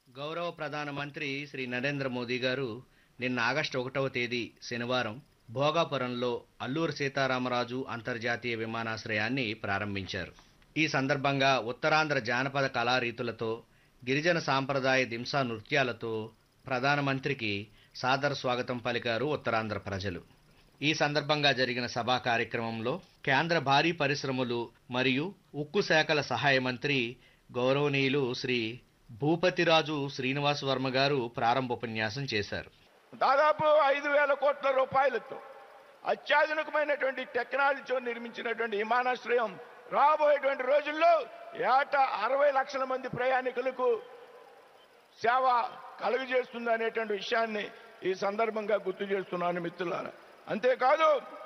గౌరవ ప్రధానమంత్రి శ్రీ నరేంద్ర మోదీ గారు నిన్న ఆగస్టు ఒకటవ తేదీ శనివారం భోగాపురంలో అల్లూరు సీతారామరాజు అంతర్జాతీయ విమానాశ్రయాన్ని ప్రారంభించారు ఈ సందర్భంగా ఉత్తరాంధ్ర జానపద కళారీతులతో గిరిజన సాంప్రదాయ దింసా నృత్యాలతో ప్రధానమంత్రికి సాదర స్వాగతం పలికారు ఉత్తరాంధ్ర ప్రజలు ఈ సందర్భంగా జరిగిన సభా కార్యక్రమంలో కేంద్ర భారీ పరిశ్రమలు మరియు ఉక్కు శాఖల సహాయ మంత్రి గౌరవనీయులు శ్రీ భూపతిరాజు శ్రీనివాస్ వర్మ గారు ప్రారంభోపన్యాసం చేశారు దాదాపు ఐదు వేల కోట్ల రూపాయలతో అత్యాధునికమైనటువంటి టెక్నాలజీతో నిర్మించినటువంటి విమానాశ్రయం రాబోయేటువంటి రోజుల్లో ఏటా అరవై లక్షల మంది ప్రయాణికులకు సేవ కలుగజేస్తుంది అనేటువంటి విషయాన్ని ఈ సందర్భంగా గుర్తు చేస్తున్నాను మిత్రులారా అంతేకాదు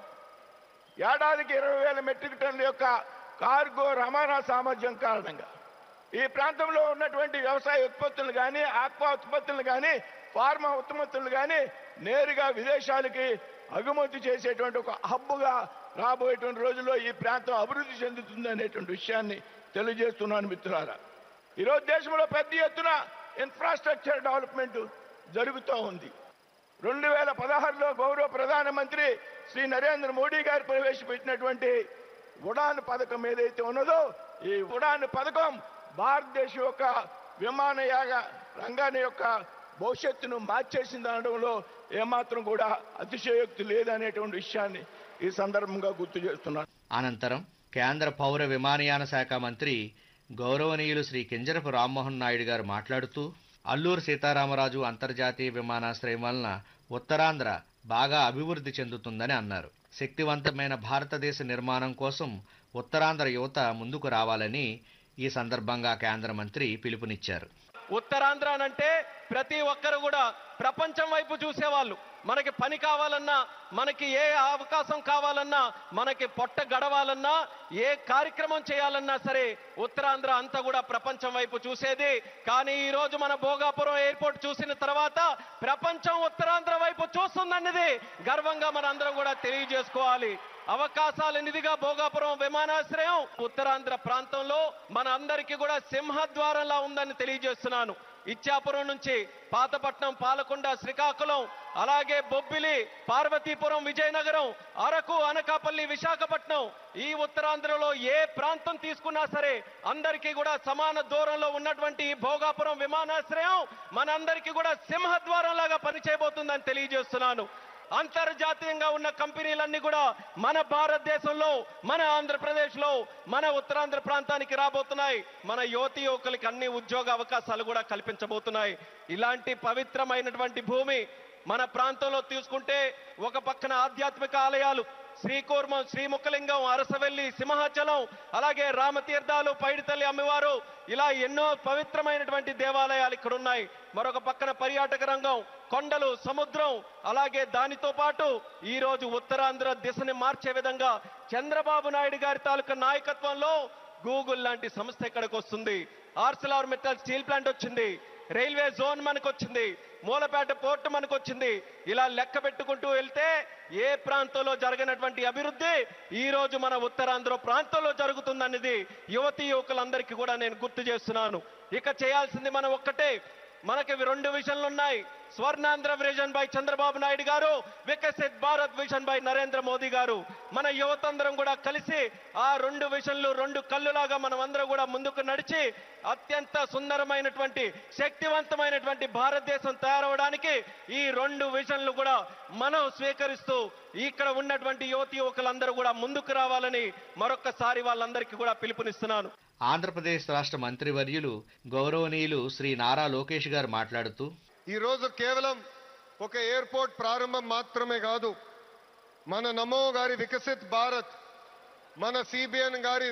ఏడాదికి ఇరవై వేల మెట్రిక్ టన్నుల యొక్క కార్గో రవాణా సామర్థ్యం కారణంగా ఈ ప్రాంతంలో ఉన్నటువంటి వ్యవసాయ ఉత్పత్తులు కానీ ఆక్వా ఉత్పత్తులు కానీ ఫార్మా ఉత్పత్తులు కానీ నేరుగా విదేశాలకి అగుమతి చేసేటువంటి ఒక హబ్బుగా రాబోయేటువంటి రోజుల్లో ఈ ప్రాంతం అభివృద్ధి చెందుతుంది అనేటువంటి విషయాన్ని తెలియజేస్తున్నాను మిత్రులారా ఈరోజు దేశంలో పెద్ద ఎత్తున ఇన్ఫ్రాస్ట్రక్చర్ డెవలప్మెంట్ జరుగుతూ ఉంది రెండు వేల పదహారులో గౌరవ ప్రధానమంత్రి శ్రీ నరేంద్ర మోడీ గారు ప్రవేశపెట్టినటువంటి ఉడాన్ పథకం ఏదైతే ఉన్నదో ఈ ఉడాన్ పథకం భారతదేశం యొక్క విమానయాన రంగాన్ని యొక్క భవిష్యత్తును మార్చేసింది అనడంలో ఏమాత్రం కూడా అతిశయోక్తి లేదనేటువంటి విషయాన్ని ఈ సందర్భంగా గుర్తు చేస్తున్నాను అనంతరం కేంద్ర పౌర విమానయాన శాఖ మంత్రి గౌరవనీయులు శ్రీ కింజరపు రామ్మోహన్ నాయుడు గారు మాట్లాడుతూ అల్లూరు సీతారామరాజు అంతర్జాతీయ విమానాశ్రయం వలన ఉత్తరాంధ్ర బాగా అభివృద్ధి చెందుతుందని అన్నారు శక్తివంతమైన భారతదేశ నిర్మాణం కోసం ఉత్తరాంధ్ర యువత ముందుకు రావాలని ఈ సందర్భంగా కేంద్ర మంత్రి పిలుపునిచ్చారు ఉత్తరాంధ్ర అంటే ప్రతి ఒక్కరు కూడా ప్రపంచం వైపు చూసేవాళ్ళు మనకి పని కావాలన్నా మనకి ఏ అవకాశం కావాలన్నా మనకి పొట్ట గడవాలన్నా ఏ కార్యక్రమం చేయాలన్నా సరే ఉత్తరాంధ్ర అంతా కూడా ప్రపంచం వైపు చూసేది కానీ ఈ రోజు మన భోగాపురం ఎయిర్పోర్ట్ చూసిన తర్వాత ప్రపంచం ఉత్తరాంధ్ర వైపు చూస్తుందన్నది గర్వంగా మన అందరం కూడా తెలియజేసుకోవాలి అవకాశాల నిధిగా భోగాపురం విమానాశ్రయం ఉత్తరాంధ్ర ప్రాంతంలో మన అందరికీ కూడా సింహద్వారంలా ఉందని తెలియజేస్తున్నాను ఇచ్చాపురం నుంచి పాతపట్నం పాలకొండ శ్రీకాకుళం అలాగే బొబ్బిలి పార్వతీపురం విజయనగరం అరకు అనకాపల్లి విశాఖపట్నం ఈ ఉత్తరాంధ్రలో ఏ ప్రాంతం తీసుకున్నా సరే అందరికీ కూడా సమాన దూరంలో ఉన్నటువంటి ఈ భోగాపురం విమానాశ్రయం మనందరికీ కూడా సింహద్వారం లాగా పనిచేయబోతుందని తెలియజేస్తున్నాను అంతర్జాతీయంగా ఉన్న కంపెనీలన్నీ కూడా మన భారతదేశంలో మన ఆంధ్రప్రదేశ్లో మన ఉత్తరాంధ్ర ప్రాంతానికి రాబోతున్నాయి మన యువతి యువకులకి అన్ని ఉద్యోగ అవకాశాలు కూడా కల్పించబోతున్నాయి ఇలాంటి పవిత్రమైనటువంటి భూమి మన ప్రాంతంలో తీసుకుంటే ఒక పక్కన ఆధ్యాత్మిక ఆలయాలు శ్రీకూర్మం శ్రీముఖలింగం అరసవెల్లి సింహాచలం అలాగే రామతీర్థాలు పైడితల్లి అమ్మవారు ఇలా ఎన్నో పవిత్రమైనటువంటి దేవాలయాలు ఇక్కడ ఉన్నాయి మరొక పక్కన పర్యాటక రంగం కొండలు సముద్రం అలాగే దానితో పాటు ఈ రోజు ఉత్తరాంధ్ర దిశని మార్చే విధంగా చంద్రబాబు నాయుడు గారి తాలూకా నాయకత్వంలో గూగుల్ లాంటి సంస్థ ఇక్కడికి వస్తుంది ఆర్సెలార్ మెటల్ స్టీల్ ప్లాంట్ వచ్చింది రైల్వే జోన్ మనకు వచ్చింది మూలపేట పోర్టు మనకు వచ్చింది ఇలా లెక్క పెట్టుకుంటూ వెళ్తే ఏ ప్రాంతంలో జరగనటువంటి అభివృద్ధి ఈ రోజు మన ఉత్తరాంధ్ర ప్రాంతంలో జరుగుతుందన్నది యువతి యువకులందరికీ కూడా నేను గుర్తు చేస్తున్నాను ఇక చేయాల్సింది మనం ఒక్కటే మనకి రెండు విజన్లు ఉన్నాయి Swarnandhra vision by Chandrababu Naidu garu Viksit Bharat vision by Narendra Modi garu మన యువతందరం కూడా కలిసి ఆ రెండు విజన్లు రెండు కళ్ళులాగా మనం అందరం కూడా ముందుకు నడిచి అత్యంత సుందరమైనటువంటి శక్తివంతమైనటువంటి భారతదేశం తయారవడానికి ఈ రెండు విజన్లు కూడా మనం స్వీకరిస్తూ ఇక్కడ ఉన్నటువంటి యువతి యువకులందరూ కూడా ముందుకు రావాలని మరొక్కసారి వాళ్ళందరికీ కూడా పిలుపునిస్తున్నాను ఆంధ్రప్రదేశ్ రాష్ట్ర మంత్రివర్యులు గౌరవనీయులు శ్రీ నారా లోకేష్ గారు మాట్లాడుతూ ఈ రోజు కేవలం ఒక ఎయిర్పోర్ట్ ప్రారంభం మాత్రమే కాదు మన నమో గారి వికసిత్ భారత్ మన సిబిఎన్ గారి